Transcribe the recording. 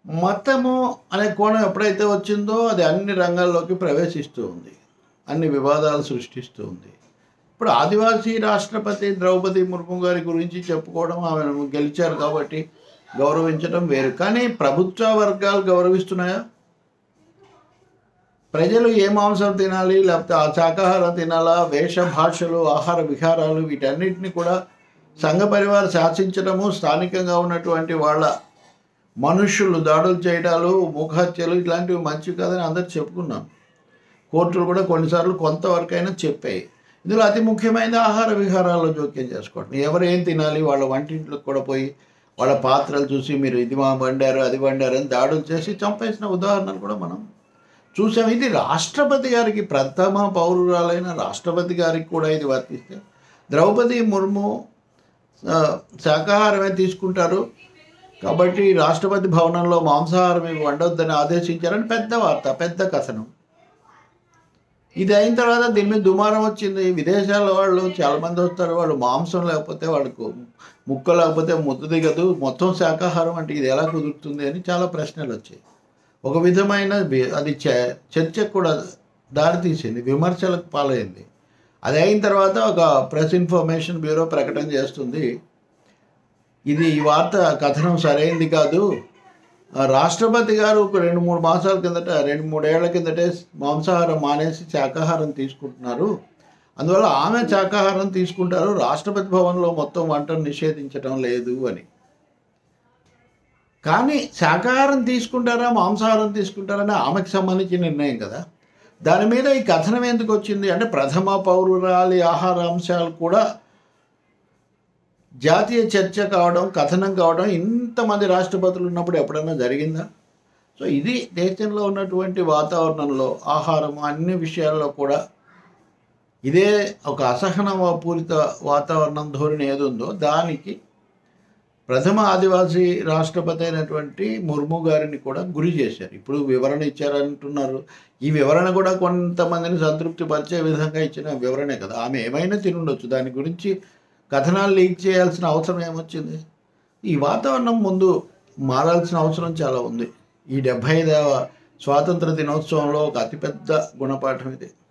మతము అనే కోణం ఎప్పుడైతే వచ్చిందో అది అన్ని రంగాల్లోకి ప్రవేశిస్తూ ఉంది అన్ని వివాదాలు సృష్టిస్తూ ఉంది ఇప్పుడు ఆదివాసీ రాష్ట్రపతి ద్రౌపది ముర్ము గారి గురించి చెప్పుకోవడం ఆమెను గెలిచారు కాబట్టి గౌరవించడం వేరు కానీ ప్రభుత్వ వర్గాలు గౌరవిస్తున్నాయా ప్రజలు ఏ మాంసం తినాలి లేకపోతే ఆ శాకాహారం తినాలా వేష భాషలు ఆహార విహారాలు వీటన్నిటిని కూడా సంఘ పరివారం శాసించడము స్థానికంగా ఉన్నటువంటి వాళ్ళ మనుషులు దాడులు చేయడాలు మూఖహత్యలు ఇట్లాంటివి మంచివి కాదని అందరు చెప్పుకున్నాం కోర్టులు కూడా కొన్నిసార్లు కొంతవరకైనా చెప్పాయి ఇందులో అతి ముఖ్యమైనది ఆహార విహారాల్లో జోక్యం చేసుకోవడం ఎవరు ఏం తినాలి వాళ్ళ వంటింట్లోకి కూడా పోయి వాళ్ళ పాత్రలు చూసి మీరు ఇది మా వండారు అది వండారు అని దాడులు చేసి చంపేసిన ఉదాహరణలు కూడా మనం చూసాం ఇది రాష్ట్రపతి గారికి ప్రథమ పౌరురాలైన రాష్ట్రపతి గారికి కూడా ఇది వర్తిస్తే ద్రౌపది ముర్ము ఆ, శాకాహారమే తీసుకుంటారు కాబట్టి రాష్ట్రపతి భవనంలో మాంసాహారం ఇవి వండొద్దని ఆదేశించారని పెద్ద వార్త పెద్ద కథనం ఇది అయిన తర్వాత దీని మీద దుమారం వచ్చింది విదేశాల వాళ్ళు చాలామంది వస్తారు వాళ్ళు మాంసం లేకపోతే వాళ్ళకు ముక్క లేకపోతే ముద్ద దిగదు మొత్తం శాకాహారం అంటే ఇది ఎలా కుదురుతుంది అని చాలా ప్రశ్నలు వచ్చాయి ఒక విధమైన వి- అది చ- చర్చకు కూడా దారితీసింది విమర్శలకు పాలైంది అది అయిన తర్వాత ఒక ప్రెస్ ఇన్ఫర్మేషన్ బ్యూరో ప్రకటన చేస్తుంది ఇది ఈ వార్త కథనం సరైంది కాదు ఆ రాష్ట్రపతి గారు ఒక రెండు మూడు మాసాల కిందట రెండు మూడేళ్ల కిందటే మాంసాహారం మానేసి శాకాహారం తీసుకుంటున్నారు అందువల్ల ఆమె శాకాహారం తీసుకుంటారు రాష్ట్రపతి భవన్లో మొత్తం వంటను నిషేధించడం లేదు అని కానీ శాకాహారం తీసుకుంటారా మాంసాహారం తీసుకుంటారని ఆమెకు సంబంధించిన నిర్ణయం కదా దాని మీద ఈ కథనం ఎందుకు వచ్చింది అంటే ప్రథమ పౌరురాలి ఆహార అంశాలు కూడా జాతీయ చర్చ కావడం కథనం కావడం ఇంతమంది రాష్ట్రపతులు ఉన్నప్పుడు ఎప్పుడైనా జరిగిందా సో ఇది దేశంలో ఉన్నటువంటి వాతావరణంలో ఆహారం అన్ని విషయాల్లో కూడా ఇదే ఒక అసహన పూరిత వాతావరణం ధోరణి ఏది ఉందో దానికి ప్రథమ ఆదివాసీ రాష్ట్రపతి అయినటువంటి ముర్ము గారిని కూడా గురి చేశారు ఇప్పుడు వివరణ ఇచ్చారంటున్నారు ఈ వివరణ కూడా కొంతమందిని సంతృప్తి పరిచే విధంగా ఇచ్చిన వివరణే కదా ఆమె ఏమైనా తినుండొచ్చు దాని గురించి కథనాలు లీక్ చేయాల్సిన అవసరం ఏమొచ్చింది ఈ వాతావరణం ముందు మారాల్సిన అవసరం చాలా ఉంది ఈ డెబ్భై ఐదవ స్వాతంత్ర దినోత్సవంలో ఒక అతిపెద్ద గుణపాఠం ఇది